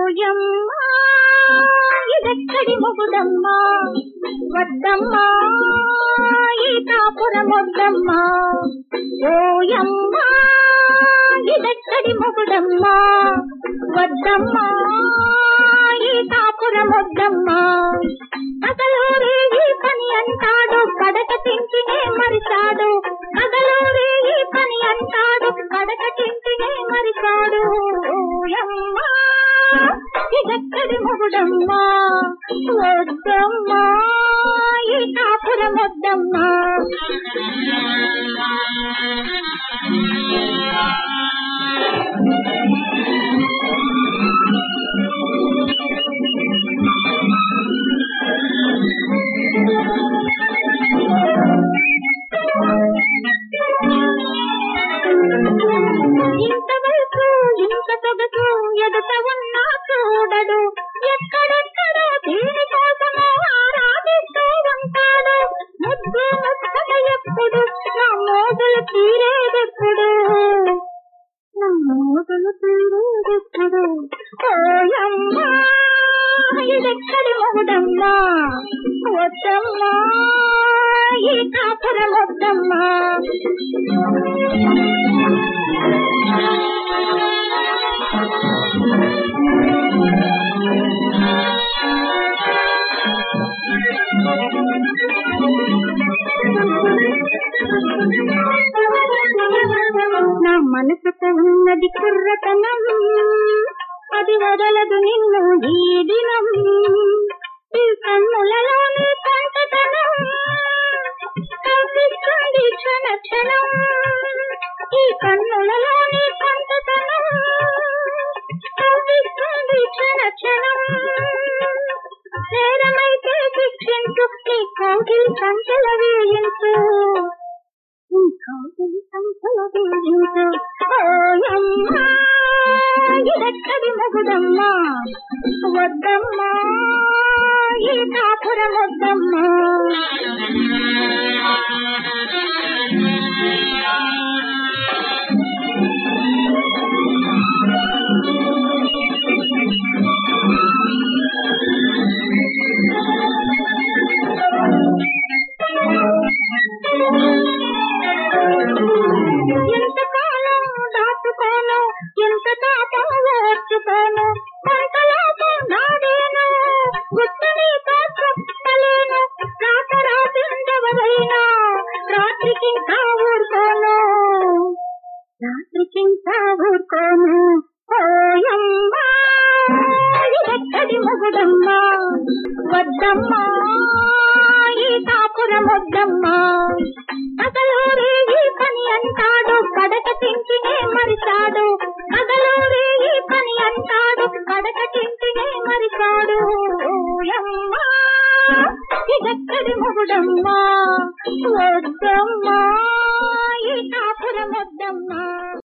ఓయమ్మా ఇదెక్కడి మొగుడమ్మా వద్దమ్మా ఈ కాపురం వద్దమ్మా ఓయమ్మా ఇదెక్కడి మొగుడమ్మా వద్దమ్మా ఈ కాపురం వద్దమ్మా పగలూరే ఈ పని అంటాడు కడక తింటినే మరిచాడు పగలూరే ఈ పని అంటాడు కడక తింటినే మరిచాడు ఓయమ్మా ఇదెక్కడి మొగుడమ్మా వద్దమ్మా ఈ కాపురం వద్దమ్మా ఇంత వయసు ఇంత సొగసు ఎదుట ఉన్నా చూడడు ఎక్కడెక్కడో దీని కోసమో ఆరాధిస్తూ ఉంటాడు ముద్దు ముచ్చట ఎప్పుడు నా మోజులు తీరేదెప్పుడు నా మోజులు తీరేదెప్పుడు ఓయమ్మా ఇదెక్కడి మొగుడమ్మా వద్దమ్మా ఈ కాపురం వద్దమ్మా నా మనసుకు ఉన్నది కుర్రతనం అది వదలదు నిన్ను ఈ దినం ఈ కన్నులలోని పంటతనం కనిపిస్తుంది క్షణ క్షణం ఈ కన్నులలోని పంటతనం కనిపిస్తుంది క్షణ క్షణం నేరమైతే శిక్షించు నీ కోగిలి సంచల వేయించు నీ కోగిలి సంచల వేయించు ఓయమ్మా ఇదెక్కడి మొగుడమ్మా వద్దమ్మా ఈ కాపురం వద్దమ్మా ఎంతకాలం దాచుకోను ఎంత తాపం ఓర్చుకోను కొంతలోపం నాడేను గుట్టనీతో చెప్పలేను రాత రాసిందెవరైనా రాత్రికి ఇంకా ఊరుకోను రాత్రికి ఇంకా ఊరుకోను ఓయమ్మా ఇదెక్కడి మొగుడమ్మా వద్దమ్మా ఈ కాపురం వద్దమ్మా పగలూరే ఈ పని అంటాడు కడక తింటినే మరిచాడు పగలూరే ఈ పని అంటాడు కడక తింటినే మరిచాడు ఓయమ్మా ఇదెక్కడి మొగుడమ్మా వద్దమ్మా ఈ కాపురం వద్దమ్మా